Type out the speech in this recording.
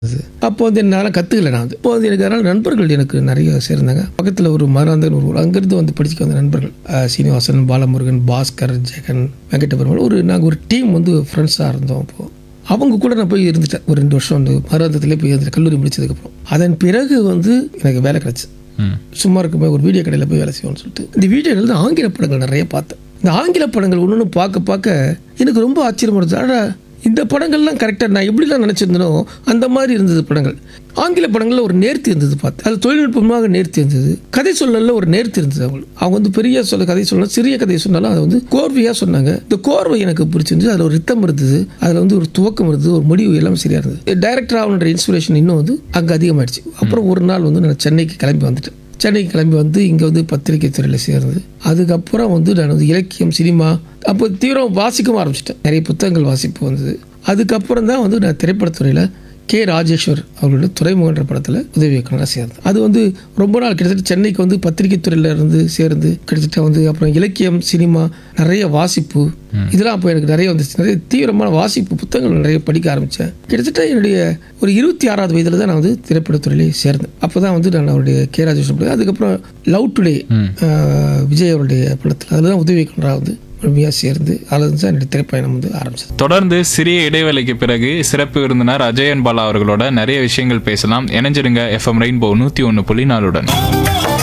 இருந்தது அப்போ வந்து என்னால் கற்றுக்கல நான் வந்து இப்போ வந்து எனக்கு அதனால் நண்பர்கள் எனக்கு நிறைய சேர்ந்தாங்க பக்கத்தில் ஒரு மராந்தன் ஒரு ஊர் அங்கேருந்து வந்து படிச்சுக்க வந்த நண்பர்கள் அஹ், சீனிவாசன் பாலமுருகன் பாஸ்கர் ஜெகன் வெங்கடபெருமாள் ஒரு நாங்கள் ஒரு டீம் வந்து ஃப்ரெண்ட்ஸாக இருந்தோம் அப்போது அவங்க கூட நான் போய் இருந்துட்டேன் ஒரு ரெண்டு வருஷம் வந்து மராந்தத்திலே போய் இருந்துட்டேன் கல்லூரி முடிச்சதுக்கப்புறம் அதன் பிறகு வந்து எனக்கு வேலை கிடச்சி ம் சும்மா இருக்கும்போது ஒரு வீடியோ கடையில் போய் வேலை செய்வோம்னு சொல்லிட்டு இந்த வீடியோவில் வந்து ஆங்கில படங்கள் நிறைய பார்த்தேன் இந்த ஆங்கில படங்கள் ஒன்று ஒன்று பார்க்க பார்க்க எனக்கு ரொம்ப ஆச்சரியமா இருந்தது ஆனால் இந்த படங்கள்லாம் கரெக்டாக நான் எப்படிலாம் நினச்சிருந்தனோ அந்த மாதிரி இருந்தது படங்கள் ஆங்கில படங்களில் ஒரு நேர்த்தி இருந்தது பார்த்தேன் அது தொழில்நுட்பமாக நேர்த்தி இருந்தது கதை சொல்லல ஒரு நேர்த்தி இருந்தது அவங்க அவங்க வந்து பெரிய சொல்ல கதை சொல்லலாம் சிறிய கதை சொன்னாலும் அதை வந்து கோர்வையாக சொன்னாங்க இந்த கோர்வை எனக்கு பிடிச்சிருந்துச்சு அதில் ஒரு ரித்தம் இருந்தது அதில் வந்து ஒரு துவக்கம் இருந்தது ஒரு முடிவு எல்லாம் சரியாக இருந்தது டைரக்டர் ஆகணுன்ற இன்ஸ்பிரேஷன் இன்னும் வந்து அங்கே அதிகமாயிடுச்சு அப்புறம் ஒரு நாள் வந்து நான் சென்னைக்கு கிளம்பி வந்துட்டேன் சென்னைக்கு கிளம்பி வந்து இங்கே வந்து பத்திரிகை துறையில் சேர்ந்து அதுக்கப்புறம் வந்து நான் வந்து இலக்கியம் சினிமா அப்போ தீவிரம் வாசிக்கவும் ஆரம்பிச்சிட்டேன் நிறைய புத்தகங்கள் வாசிப்பு வந்தது அதுக்கப்புறம் தான் வந்து நான் திரைப்படத்துறையில் கே ராஜேஸ்வர் அவர்களோட துறைமுகன்ற படத்தில் உதவி இயக்குனராக சேர்ந்தேன் அது வந்து ரொம்ப நாள் கிட்டத்தட்ட சென்னைக்கு வந்து பத்திரிகை துறையில் இருந்து சேர்ந்து கிட்டத்தட்ட வந்து அப்புறம் இலக்கியம் சினிமா நிறைய வாசிப்பு இதெல்லாம் அப்போ எனக்கு நிறைய வந்துச்சு நிறைய தீவிரமான வாசிப்பு புத்தகங்கள் நிறைய படிக்க ஆரம்பித்தேன் கிட்டத்தட்ட என்னுடைய ஒரு இருபத்தி ஆறாவது வயதில் தான் நான் வந்து திரைப்படத்துறையிலே சேர்ந்தேன் அப்போ தான் வந்து நான் அவருடைய கே ராஜேஸ்வர் படம் அதுக்கப்புறம் லவ் டுடே விஜய் அவருடைய படத்தில் அதில் தான் உதவி இயக்குனராக வந்து முழுமையாக சேர்ந்து அதில் தான் என்னுடைய திரைப்பயணம் வந்து ஆரம்பிச்சது தொடர்ந்து சிறிய இடைவேளைக்கு பிறகு சிறப்பு விருந்தினர் அஜயன் பாலா அவர்களோட நிறைய விஷயங்கள் பேசலாம் இணைஞ்சிருங்க எஃப்எம் ரெயின்போ நூற்றி ஒன்று புள்ளி நாலுடன்